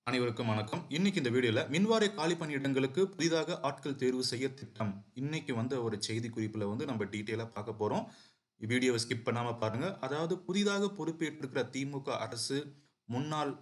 அனைவருக்கும் வணக்கம் இன்னைக்கு இந்த வீடியோல மின்வாரிய காலி பணியிடங்களுக்கு புதிதாக ஆட்கள் தேர்வு செய்ய திட்டம் இன்னைக்கு வந்த ஒரு செய்தி குறிப்புல வந்து நம்ம டீட்டெயிலா பார்க்க போறோம் வீடியோவை ஸ்கிப் பண்ணாம பாருங்க அதாவது புதிதாக பொறுப்பேற்றிருக்கிற திமுக அரசு முன்னாள்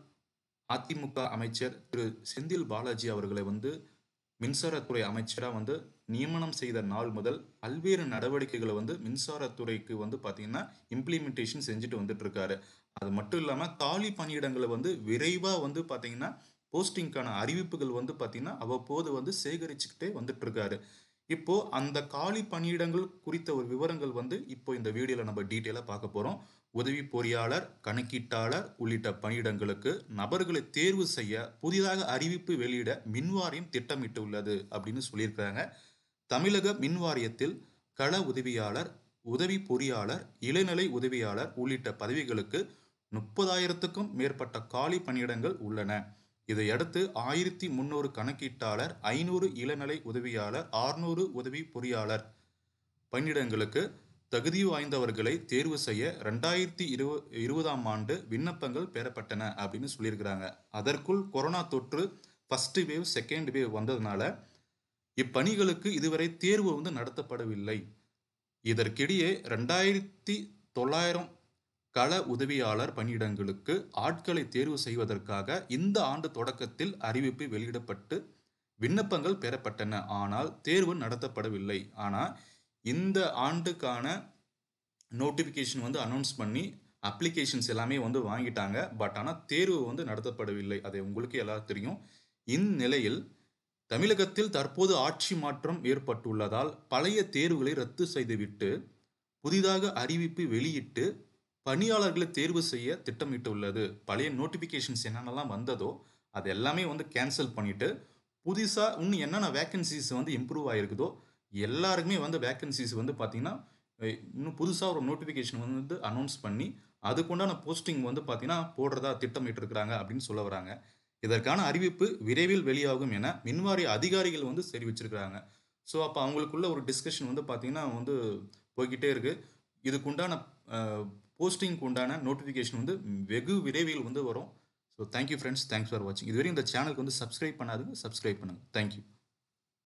அதிமுக அமைச்சர் திரு செந்தில் பாலாஜி அவர்களை வந்து மின்சாரத்துறை அமைச்சராக வந்து நியமனம் செய்த நாள் முதல் பல்வேறு நடவடிக்கைகளை வந்து மின்சாரத்துறைக்கு வந்து பார்த்தீங்கன்னா இம்ப்ளிமெண்டேஷன் செஞ்சுட்டு வந்துட்டு இருக்காரு அது மட்டும் இல்லாமல் காலி பணியிடங்களை வந்து விரைவாக வந்து பார்த்தீங்கன்னா போஸ்டிங்க்கான அறிவிப்புகள் வந்து பார்த்தீங்கன்னா அவ்வப்போது வந்து சேகரிச்சுக்கிட்டே வந்துட்டு இருக்காரு இப்போ அந்த காலி பணியிடங்கள் குறித்த ஒரு விவரங்கள் வந்து இப்போ இந்த வீடியோல நம்ம டீட்டெயிலாக பார்க்க போறோம் உதவி பொறியாளர் கணக்கீட்டாளர் உள்ளிட்ட பணியிடங்களுக்கு நபர்களை தேர்வு செய்ய புதிதாக அறிவிப்பு வெளியிட மின்வாரியம் திட்டமிட்டுள்ளது அப்படின்னு சொல்லியிருக்கிறாங்க தமிழக மின்வாரியத்தில் கள உதவியாளர் உதவி பொறியாளர் இளநிலை உதவியாளர் உள்ளிட்ட பதவிகளுக்கு முப்பதாயிரத்துக்கும் மேற்பட்ட காலி பணியிடங்கள் உள்ளன இதையடுத்து ஆயிரத்தி முன்னூறு கணக்கீட்டாளர் ஐநூறு இளநிலை உதவியாளர் ஆறுநூறு உதவி பொறியாளர் பணியிடங்களுக்கு தகுதி வாய்ந்தவர்களை தேர்வு செய்ய ரெண்டாயிரத்தி இருவ இருபதாம் ஆண்டு விண்ணப்பங்கள் பெறப்பட்டன அப்படின்னு சொல்லியிருக்கிறாங்க அதற்குள் கொரோனா தொற்று ஃபர்ஸ்ட் வேவ் செகண்ட் வேவ் வந்ததுனால இப்பணிகளுக்கு இதுவரை தேர்வு வந்து நடத்தப்படவில்லை இதற்கிடையே ரெண்டாயிரத்தி தொள்ளாயிரம் கள உதவியாளர் பணியிடங்களுக்கு ஆட்களை தேர்வு செய்வதற்காக இந்த ஆண்டு தொடக்கத்தில் அறிவிப்பு வெளியிடப்பட்டு விண்ணப்பங்கள் பெறப்பட்டன ஆனால் தேர்வு நடத்தப்படவில்லை ஆனால் இந்த ஆண்டுக்கான நோட்டிஃபிகேஷன் வந்து அனௌன்ஸ் பண்ணி அப்ளிகேஷன்ஸ் எல்லாமே வந்து வாங்கிட்டாங்க பட் ஆனால் தேர்வு வந்து நடத்தப்படவில்லை அது உங்களுக்கு எல்லாரும் தெரியும் இந்நிலையில் தமிழகத்தில் தற்போது ஆட்சி மாற்றம் ஏற்பட்டுள்ளதால் பழைய தேர்வுகளை ரத்து செய்துவிட்டு புதிதாக அறிவிப்பு வெளியிட்டு பணியாளர்களை தேர்வு செய்ய திட்டமிட்டுள்ளது பழைய நோட்டிஃபிகேஷன்ஸ் என்னென்னலாம் வந்ததோ அது எல்லாமே வந்து கேன்சல் பண்ணிட்டு புதுசாக இன்னும் என்னென்ன வேக்கன்சிஸ் வந்து இம்ப்ரூவ் ஆகிருக்குதோ எல்லாருக்குமே வந்து வேக்கன்சிஸ் வந்து பார்த்தீங்கன்னா இன்னும் புதுசாக ஒரு நோட்டிஃபிகேஷன் வந்து அனௌன்ஸ் பண்ணி அதுக்குண்டான போஸ்டிங் வந்து பார்த்தீங்கன்னா போடுறதா திட்டமிட்டு இருக்கிறாங்க அப்படின்னு சொல்ல வராங்க இதற்கான அறிவிப்பு விரைவில் வெளியாகும் என மின்வாரிய அதிகாரிகள் வந்து தெரிவிச்சிருக்கிறாங்க ஸோ அப்போ அவங்களுக்குள்ள ஒரு டிஸ்கஷன் வந்து பார்த்தீங்கன்னா வந்து போய்கிட்டே இருக்கு இதுக்குண்டான போஸ்டிங்க்கு உண்டான நோட்டிஃபிகேஷன் வந்து வெகு விரைவில் வந்து வரும் so thank you friends thanks for வாட்சிங் இதுவரை இந்த சேனலுக்கு வந்து சப்ஸ்கிரைப் பண்ணாதுங்க சப்ஸ்கிரைப் பண்ணுங்கள் தேங்க்யூ